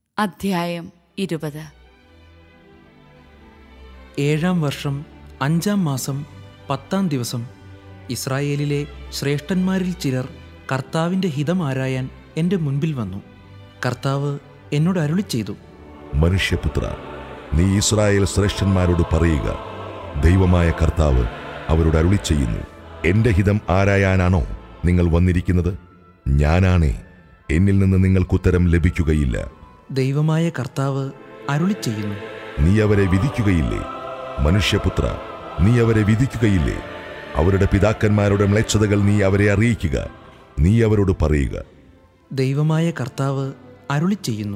അധ്യായം ഇരുപത് ഏഴാം വർഷം അഞ്ചാം മാസം പത്താം ദിവസം ഇസ്രായേലിലെ ശ്രേഷ്ഠന്മാരിൽ ചിലർ കർത്താവിൻ്റെ ഹിതം ആരായാൻ എൻ്റെ മുൻപിൽ വന്നു കർത്താവ് എന്നോട് അരുളി ചെയ്തു മനുഷ്യപുത്ര നീ ഇസ്രായേൽ ശ്രേഷ്ഠന്മാരോട് പറയുക ദൈവമായ കർത്താവ് അവരോട് അരുളി ചെയ്യുന്നു എന്റെ ഹിതം ആരായാനാണോ നിങ്ങൾ വന്നിരിക്കുന്നത് ഞാനാണേ എന്നിൽ നിന്ന് നിങ്ങൾക്കുത്തരം ലഭിക്കുകയില്ല ദൈവമായ കർത്താവ് അരുളി ചെയ്യുന്നു നീ അവരെ വിധിക്കുകയില്ലേ മനുഷ്യപുത്ര നീ അവരെ വിധിക്കുകയില്ലേ അവരുടെ പിതാക്കന്മാരുടെ മ്ലേച്ഛതകൾ നീ അവരെ അറിയിക്കുക നീ അവരോട് പറയുക ദൈവമായ കർത്താവ് അരുളി ചെയ്യുന്നു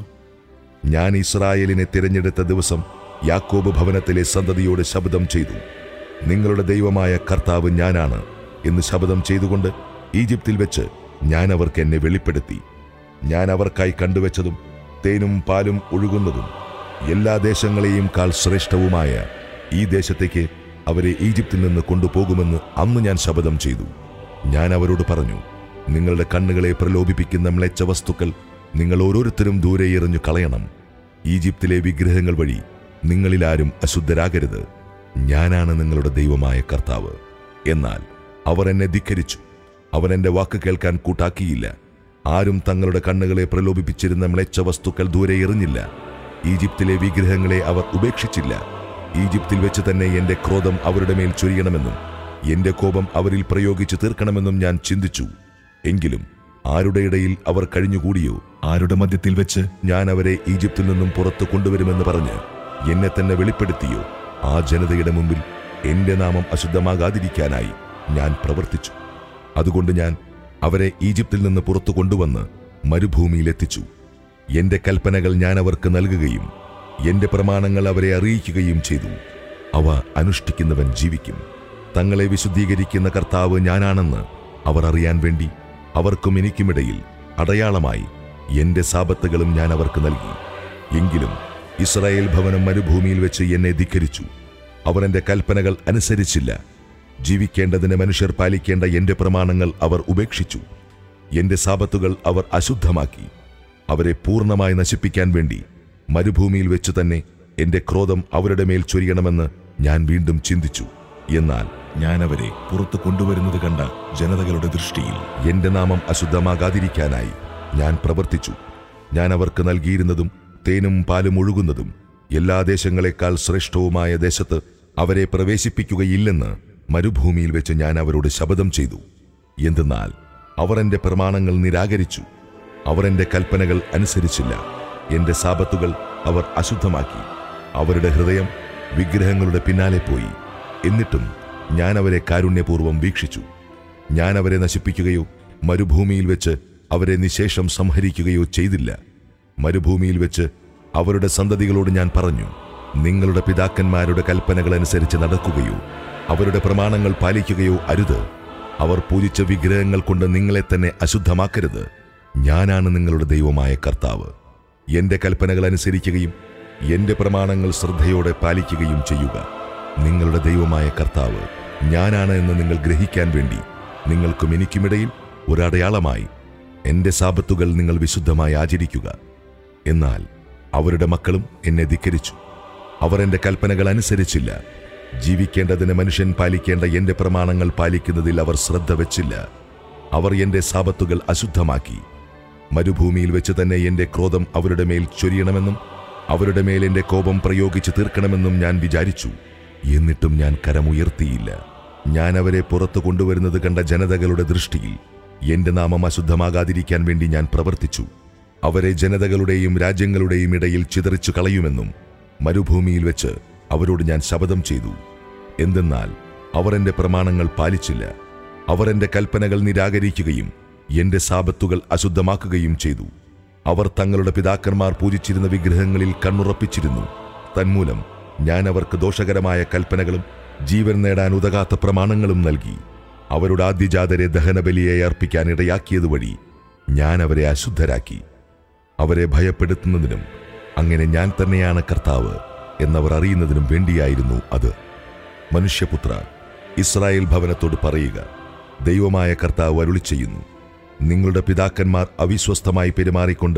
ഞാൻ ഇസ്രായേലിനെ തിരഞ്ഞെടുത്ത ദിവസം യാക്കോബ് ഭവനത്തിലെ സന്തതിയോട് ശബ്ദം ചെയ്തു നിങ്ങളുടെ ദൈവമായ കർത്താവ് ഞാനാണ് എന്ന് ശബ്ദം ചെയ്തുകൊണ്ട് ഈജിപ്തിൽ വെച്ച് ഞാൻ അവർക്ക് എന്നെ വെളിപ്പെടുത്തി ഞാൻ അവർക്കായി കണ്ടുവച്ചതും തേനും പാലും ഒഴുകുന്നതും എല്ലാ ദേശങ്ങളെയും കാൽ ശ്രേഷ്ഠവുമായ ഈ ദേശത്തേക്ക് അവരെ ഈജിപ്തിൽ നിന്ന് കൊണ്ടുപോകുമെന്ന് അന്ന് ഞാൻ ശപഥം ചെയ്തു ഞാൻ അവരോട് പറഞ്ഞു നിങ്ങളുടെ കണ്ണുകളെ പ്രലോഭിപ്പിക്കുന്ന മ്ലേച്ഛ വസ്തുക്കൾ നിങ്ങൾ ഓരോരുത്തരും ദൂരെ എറിഞ്ഞു കളയണം ഈജിപ്തിലെ വിഗ്രഹങ്ങൾ വഴി നിങ്ങളിലാരും അശുദ്ധരാകരുത് ഞാനാണ് നിങ്ങളുടെ ദൈവമായ കർത്താവ് എന്നാൽ അവർ എന്നെ ധിക്കരിച്ചു അവർ എന്റെ വാക്ക് കേൾക്കാൻ കൂട്ടാക്കിയില്ല ആരും തങ്ങളുടെ കണ്ണുകളെ പ്രലോഭിപ്പിച്ചിരുന്ന മ്ലേച്ഛ വസ്തുക്കൾ ദൂരെ എറിഞ്ഞില്ല ഈജിപ്തിലെ വിഗ്രഹങ്ങളെ അവർ ഉപേക്ഷിച്ചില്ല ഈജിപ്തിൽ വെച്ച് തന്നെ എന്റെ ക്രോധം അവരുടെ മേൽ ചൊരിയണമെന്നും എന്റെ കോപം അവരിൽ പ്രയോഗിച്ചു തീർക്കണമെന്നും ഞാൻ ചിന്തിച്ചു എങ്കിലും ആരുടെ ഇടയിൽ അവർ കഴിഞ്ഞുകൂടിയോ ആരുടെ മധ്യത്തിൽ വെച്ച് ഞാൻ അവരെ ഈജിപ്തിൽ നിന്നും പുറത്തു കൊണ്ടുവരുമെന്ന് പറഞ്ഞ് എന്നെ തന്നെ വെളിപ്പെടുത്തിയോ ആ ജനതയുടെ മുമ്പിൽ എന്റെ നാമം അശുദ്ധമാകാതിരിക്കാനായി ഞാൻ പ്രവർത്തിച്ചു അതുകൊണ്ട് ഞാൻ അവരെ ഈജിപ്തിൽ നിന്ന് പുറത്തു കൊണ്ടുവന്ന് മരുഭൂമിയിലെത്തിച്ചു എന്റെ കൽപ്പനകൾ ഞാൻ അവർക്ക് നൽകുകയും എന്റെ പ്രമാണങ്ങൾ അവരെ അറിയിക്കുകയും ചെയ്തു അവ അനുഷ്ഠിക്കുന്നവൻ ജീവിക്കും തങ്ങളെ വിശുദ്ധീകരിക്കുന്ന കർത്താവ് ഞാനാണെന്ന് അവർ അറിയാൻ വേണ്ടി അവർക്കും എനിക്കുമിടയിൽ അടയാളമായി എന്റെ സാപത്തുകളും ഞാൻ അവർക്ക് നൽകി എങ്കിലും ഇസ്രായേൽ ഭവനം മരുഭൂമിയിൽ വെച്ച് എന്നെ ധിക്കരിച്ചു അവർ എന്റെ കൽപ്പനകൾ അനുസരിച്ചില്ല ജീവിക്കേണ്ടതിന് മനുഷ്യർ പാലിക്കേണ്ട എന്റെ പ്രമാണങ്ങൾ അവർ ഉപേക്ഷിച്ചു എന്റെ സാപത്തുകൾ അവർ അശുദ്ധമാക്കി അവരെ പൂർണ്ണമായി നശിപ്പിക്കാൻ വേണ്ടി മരുഭൂമിയിൽ വെച്ച് തന്നെ എന്റെ ക്രോധം അവരുടെ മേൽ ചൊരിയണമെന്ന് ഞാൻ വീണ്ടും ചിന്തിച്ചു എന്നാൽ ഞാൻ അവരെ പുറത്തു കൊണ്ടുവരുന്നത് കണ്ട ജനതകളുടെ ദൃഷ്ടിയിൽ എന്റെ നാമം അശുദ്ധമാകാതിരിക്കാനായി ഞാൻ പ്രവർത്തിച്ചു ഞാൻ അവർക്ക് നൽകിയിരുന്നതും തേനും പാലും ഒഴുകുന്നതും എല്ലാ ദേശങ്ങളെക്കാൾ ശ്രേഷ്ഠവുമായ ദേശത്ത് അവരെ പ്രവേശിപ്പിക്കുകയില്ലെന്ന് മരുഭൂമിയിൽ വെച്ച് ഞാൻ അവരോട് ശപഥം ചെയ്തു എന്തെന്നാൽ അവർ എന്റെ പ്രമാണങ്ങൾ നിരാകരിച്ചു അവർ എന്റെ കൽപ്പനകൾ അനുസരിച്ചില്ല എന്റെ സാപത്തുകൾ അവർ അശുദ്ധമാക്കി അവരുടെ ഹൃദയം വിഗ്രഹങ്ങളുടെ പിന്നാലെ പോയി എന്നിട്ടും ഞാൻ അവരെ കാരുണ്യപൂർവ്വം വീക്ഷിച്ചു ഞാൻ അവരെ നശിപ്പിക്കുകയോ മരുഭൂമിയിൽ വെച്ച് അവരെ നിശേഷം സംഹരിക്കുകയോ ചെയ്തില്ല മരുഭൂമിയിൽ വെച്ച് അവരുടെ സന്തതികളോട് ഞാൻ പറഞ്ഞു നിങ്ങളുടെ പിതാക്കന്മാരുടെ കൽപ്പനകൾ അനുസരിച്ച് നടക്കുകയോ അവരുടെ പ്രമാണങ്ങൾ പാലിക്കുകയോ അരുത് അവർ പൂജിച്ച വിഗ്രഹങ്ങൾ കൊണ്ട് നിങ്ങളെ തന്നെ അശുദ്ധമാക്കരുത് ഞാനാണ് നിങ്ങളുടെ ദൈവമായ കർത്താവ് എന്റെ കൽപ്പനകൾ അനുസരിക്കുകയും എന്റെ പ്രമാണങ്ങൾ ശ്രദ്ധയോടെ പാലിക്കുകയും ചെയ്യുക നിങ്ങളുടെ ദൈവമായ കർത്താവ് ഞാനാണ് എന്ന് നിങ്ങൾ ഗ്രഹിക്കാൻ വേണ്ടി നിങ്ങൾക്കും എനിക്കുമിടയിൽ ഒരടയാളമായി എന്റെ സാപത്തുകൾ നിങ്ങൾ വിശുദ്ധമായി ആചരിക്കുക എന്നാൽ അവരുടെ മക്കളും എന്നെ ധിക്കരിച്ചു അവർ എന്റെ കൽപ്പനകൾ അനുസരിച്ചില്ല ജീവിക്കേണ്ടതിന് മനുഷ്യൻ പാലിക്കേണ്ട എന്റെ പ്രമാണങ്ങൾ പാലിക്കുന്നതിൽ അവർ ശ്രദ്ധ വെച്ചില്ല അവർ എന്റെ സാപത്തുകൾ അശുദ്ധമാക്കി മരുഭൂമിയിൽ വെച്ച് തന്നെ എന്റെ ക്രോധം അവരുടെ മേൽ ചൊരിയണമെന്നും അവരുടെ മേൽ എന്റെ കോപം പ്രയോഗിച്ച് തീർക്കണമെന്നും ഞാൻ വിചാരിച്ചു എന്നിട്ടും ഞാൻ കരമുയർത്തിയില്ല ഞാൻ അവരെ പുറത്തു കൊണ്ടുവരുന്നത് കണ്ട ജനതകളുടെ ദൃഷ്ടിയിൽ എന്റെ നാമം അശുദ്ധമാകാതിരിക്കാൻ വേണ്ടി ഞാൻ പ്രവർത്തിച്ചു അവരെ ജനതകളുടെയും രാജ്യങ്ങളുടെയും ഇടയിൽ ചിതറിച്ചു കളയുമെന്നും മരുഭൂമിയിൽ വെച്ച് അവരോട് ഞാൻ ശപഥം ചെയ്തു എന്തെന്നാൽ അവർ എന്റെ പ്രമാണങ്ങൾ പാലിച്ചില്ല അവർ എന്റെ കൽപ്പനകൾ നിരാകരിക്കുകയും എന്റെ സാപത്തുകൾ അശുദ്ധമാക്കുകയും ചെയ്തു അവർ തങ്ങളുടെ പിതാക്കന്മാർ പൂജിച്ചിരുന്ന വിഗ്രഹങ്ങളിൽ കണ്ണുറപ്പിച്ചിരുന്നു തന്മൂലം ഞാൻ അവർക്ക് ദോഷകരമായ കൽപ്പനകളും ജീവൻ നേടാൻ ഉതകാത്ത പ്രമാണങ്ങളും നൽകി അവരുടെ ആദ്യജാതരെ ദഹനബലിയെ അർപ്പിക്കാൻ ഇടയാക്കിയത് വഴി ഞാൻ അവരെ അശുദ്ധരാക്കി അവരെ ഭയപ്പെടുത്തുന്നതിനും അങ്ങനെ ഞാൻ തന്നെയാണ് കർത്താവ് എന്നവർ അറിയുന്നതിനും വേണ്ടിയായിരുന്നു അത് മനുഷ്യപുത്ര ഇസ്രായേൽ ഭവനത്തോട് പറയുക ദൈവമായ കർത്താവ് അരുളി ചെയ്യുന്നു നിങ്ങളുടെ പിതാക്കന്മാർ അവിശ്വസ്തമായി പെരുമാറിക്കൊണ്ട്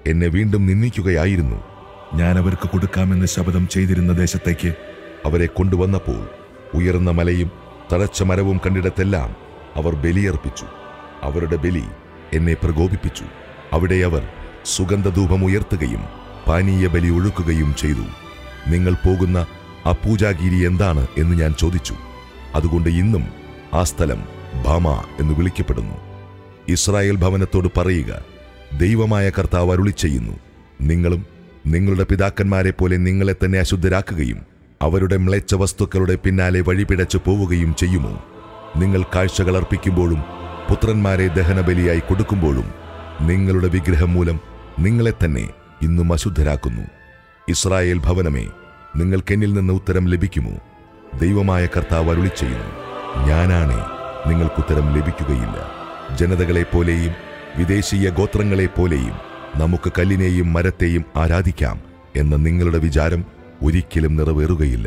എന്നെ വീണ്ടും നിന്ദിക്കുകയായിരുന്നു ഞാൻ അവർക്ക് കൊടുക്കാമെന്ന് ശപഥം ചെയ്തിരുന്ന ദേശത്തേക്ക് അവരെ കൊണ്ടുവന്നപ്പോൾ ഉയർന്ന മലയും തഴച്ച മരവും കണ്ടിടത്തെല്ലാം അവർ ബലിയർപ്പിച്ചു അവരുടെ ബലി എന്നെ പ്രകോപിപ്പിച്ചു അവിടെ അവർ സുഗന്ധധൂപം ഉയർത്തുകയും പാനീയ ബലി ഒഴുക്കുകയും ചെയ്തു നിങ്ങൾ പോകുന്ന ആ പൂജാഗിരി എന്താണ് എന്ന് ഞാൻ ചോദിച്ചു അതുകൊണ്ട് ഇന്നും ആ സ്ഥലം ഭാമ എന്ന് വിളിക്കപ്പെടുന്നു ഇസ്രായേൽ ഭവനത്തോട് പറയുക ദൈവമായ കർത്താവ് അരുളി ചെയ്യുന്നു നിങ്ങളും നിങ്ങളുടെ പിതാക്കന്മാരെ പോലെ നിങ്ങളെ തന്നെ അശുദ്ധരാക്കുകയും അവരുടെ മ്ലേച്ഛ വസ്തുക്കളുടെ പിന്നാലെ വഴിപിടച്ചു പോവുകയും ചെയ്യുമോ നിങ്ങൾ കാഴ്ചകൾ അർപ്പിക്കുമ്പോഴും പുത്രന്മാരെ ദഹനബലിയായി കൊടുക്കുമ്പോഴും നിങ്ങളുടെ വിഗ്രഹം മൂലം നിങ്ങളെ തന്നെ ഇന്നും അശുദ്ധരാക്കുന്നു ഇസ്രായേൽ ഭവനമേ നിങ്ങൾക്കെന്നിൽ നിന്ന് ഉത്തരം ലഭിക്കുമോ ദൈവമായ കർത്താവ് അരുളി ചെയ്യുന്നു ഞാനാണേ നിങ്ങൾക്കുത്തരം ലഭിക്കുകയില്ല ജനതകളെപ്പോലെയും വിദേശീയ ഗോത്രങ്ങളെപ്പോലെയും നമുക്ക് കല്ലിനെയും മരത്തെയും ആരാധിക്കാം എന്ന നിങ്ങളുടെ വിചാരം ഒരിക്കലും നിറവേറുകയില്ല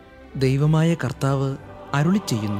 ദൈവമായ കർത്താവ് അരുളി ചെയ്യുന്നു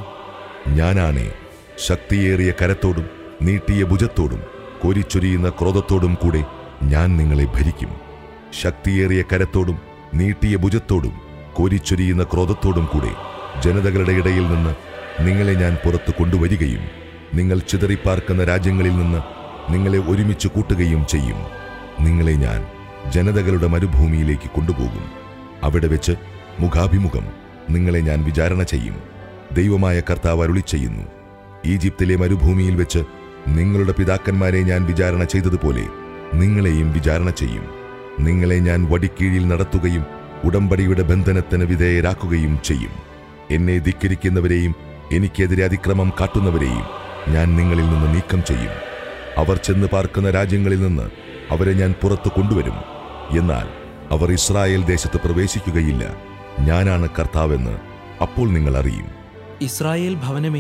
ഞാനാണേ ശക്തിയേറിയ കരത്തോടും നീട്ടിയ ഭുജത്തോടും കോരിച്ചൊരിയുന്ന ക്രോധത്തോടും കൂടെ ഞാൻ നിങ്ങളെ ഭരിക്കും ശക്തിയേറിയ കരത്തോടും നീട്ടിയ ഭുജത്തോടും കോരിച്ചൊരിയുന്ന ക്രോധത്തോടും കൂടെ ജനതകളുടെ ഇടയിൽ നിന്ന് നിങ്ങളെ ഞാൻ പുറത്തു കൊണ്ടുവരികയും നിങ്ങൾ ചിതറിപ്പാർക്കുന്ന രാജ്യങ്ങളിൽ നിന്ന് നിങ്ങളെ ഒരുമിച്ച് കൂട്ടുകയും ചെയ്യും നിങ്ങളെ ഞാൻ ജനതകളുടെ മരുഭൂമിയിലേക്ക് കൊണ്ടുപോകും അവിടെ വെച്ച് മുഖാഭിമുഖം നിങ്ങളെ ഞാൻ വിചാരണ ചെയ്യും ദൈവമായ കർത്താവ് അരുളി ചെയ്യുന്നു ഈജിപ്തിലെ മരുഭൂമിയിൽ വെച്ച് നിങ്ങളുടെ പിതാക്കന്മാരെ ഞാൻ വിചാരണ ചെയ്തതുപോലെ നിങ്ങളെയും വിചാരണ ചെയ്യും നിങ്ങളെ ഞാൻ വടിക്കീഴിൽ നടത്തുകയും ഉടമ്പടിയുടെ ബന്ധനത്തിന് വിധേയരാക്കുകയും ചെയ്യും എന്നെ ധിക്കരിക്കുന്നവരെയും എനിക്കെതിരെ അതിക്രമം കാട്ടുന്നവരെയും ഞാൻ നിങ്ങളിൽ നിന്ന് നീക്കം ചെയ്യും അവർ ചെന്ന് പാർക്കുന്ന രാജ്യങ്ങളിൽ നിന്ന് അവരെ ഞാൻ പുറത്തു കൊണ്ടുവരും എന്നാൽ അവർ ഇസ്രായേൽ ദേശത്ത് പ്രവേശിക്കുകയില്ല ഞാനാണ് കർത്താവെന്ന് അപ്പോൾ നിങ്ങൾ അറിയും ഇസ്രായേൽ ഭവനമേ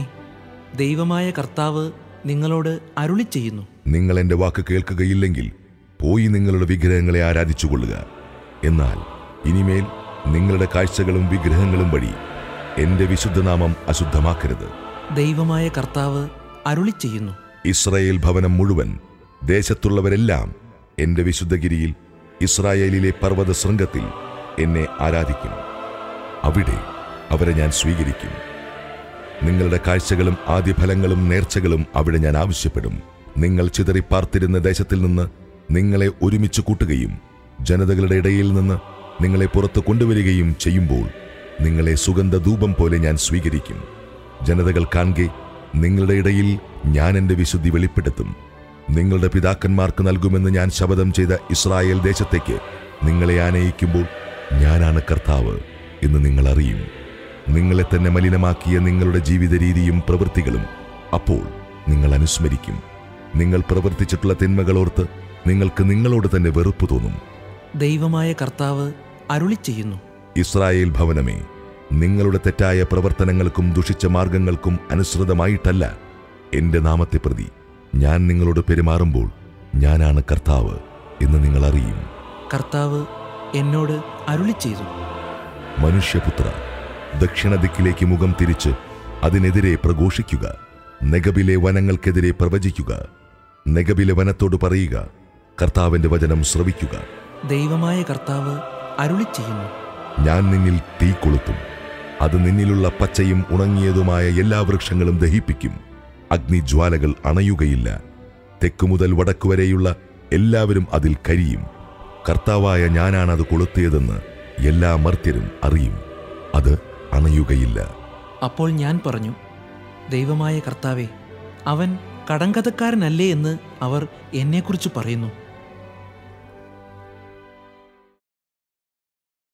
ദൈവമായ കർത്താവ് നിങ്ങളോട് അരുളി ചെയ്യുന്നു നിങ്ങൾ എന്റെ വാക്ക് കേൾക്കുകയില്ലെങ്കിൽ പോയി നിങ്ങളുടെ വിഗ്രഹങ്ങളെ ആരാധിച്ചുകൊള്ളുക എന്നാൽ ഇനിമേൽ നിങ്ങളുടെ കാഴ്ചകളും വിഗ്രഹങ്ങളും വഴി എന്റെ വിശുദ്ധനാമം അശുദ്ധമാക്കരുത് ദൈവമായ കർത്താവ് അരുളി ചെയ്യുന്നു ഇസ്രായേൽ ഭവനം മുഴുവൻ ദേശത്തുള്ളവരെല്ലാം എന്റെ വിശുദ്ധഗിരിയിൽ ഇസ്രായേലിലെ പർവ്വത ശൃംഗത്തിൽ എന്നെ ആരാധിക്കും അവിടെ അവരെ ഞാൻ സ്വീകരിക്കും നിങ്ങളുടെ കാഴ്ചകളും ആദ്യഫലങ്ങളും നേർച്ചകളും അവിടെ ഞാൻ ആവശ്യപ്പെടും നിങ്ങൾ ചിതറിപ്പാർത്തിരുന്ന ദേശത്തിൽ നിന്ന് നിങ്ങളെ ഒരുമിച്ച് കൂട്ടുകയും ജനതകളുടെ ഇടയിൽ നിന്ന് നിങ്ങളെ പുറത്തു കൊണ്ടുവരികയും ചെയ്യുമ്പോൾ നിങ്ങളെ സുഗന്ധധൂപം പോലെ ഞാൻ സ്വീകരിക്കും ജനതകൾ കാൺകെ നിങ്ങളുടെ ഇടയിൽ ഞാൻ എൻ്റെ വിശുദ്ധി വെളിപ്പെടുത്തും നിങ്ങളുടെ പിതാക്കന്മാർക്ക് നൽകുമെന്ന് ഞാൻ ശപഥം ചെയ്ത ഇസ്രായേൽ ദേശത്തേക്ക് നിങ്ങളെ ആനയിക്കുമ്പോൾ ഞാനാണ് കർത്താവ് എന്ന് നിങ്ങൾ അറിയും നിങ്ങളെ തന്നെ മലിനമാക്കിയ നിങ്ങളുടെ ജീവിത രീതിയും പ്രവൃത്തികളും അപ്പോൾ നിങ്ങൾ അനുസ്മരിക്കും നിങ്ങൾ പ്രവർത്തിച്ചിട്ടുള്ള തിന്മകളോർത്ത് നിങ്ങൾക്ക് നിങ്ങളോട് തന്നെ വെറുപ്പ് തോന്നും ദൈവമായ കർത്താവ് അരുളി ചെയ്യുന്നു ഇസ്രായേൽ ഭവനമേ നിങ്ങളുടെ തെറ്റായ പ്രവർത്തനങ്ങൾക്കും ദുഷിച്ച മാർഗങ്ങൾക്കും അനുസൃതമായിട്ടല്ല എന്റെ നാമത്തെ പ്രതി ഞാൻ നിങ്ങളോട് പെരുമാറുമ്പോൾ ഞാനാണ് കർത്താവ് എന്ന് നിങ്ങൾ അറിയും കർത്താവ് എന്നോട് അരുളി ചെയ്തു മനുഷ്യപുത്ര ദക്ഷിണ ദിക്കിലേക്ക് മുഖം തിരിച്ച് അതിനെതിരെ പ്രഘോഷിക്കുക നെഗബിലെ വനങ്ങൾക്കെതിരെ പ്രവചിക്കുക നെഗബിലെ വനത്തോട് പറയുക കർത്താവിന്റെ വചനം ശ്രവിക്കുക ദൈവമായ കർത്താവ് അരുളി ചെയ്യുന്നു ഞാൻ നിന്നിൽ തീ കൊളുത്തും അത് നിന്നിലുള്ള പച്ചയും ഉണങ്ങിയതുമായ എല്ലാ വൃക്ഷങ്ങളും ദഹിപ്പിക്കും അഗ്നിജ്വാലകൾ അണയുകയില്ല തെക്കു മുതൽ വടക്കു വരെയുള്ള എല്ലാവരും അതിൽ കരിയും കർത്താവായ ഞാനാണ് അത് കൊളുത്തിയതെന്ന് എല്ലാ മർത്യരും അറിയും അത് അണയുകയില്ല അപ്പോൾ ഞാൻ പറഞ്ഞു ദൈവമായ കർത്താവെ അവൻ കടങ്കഥക്കാരനല്ലേ എന്ന് അവർ എന്നെക്കുറിച്ച് പറയുന്നു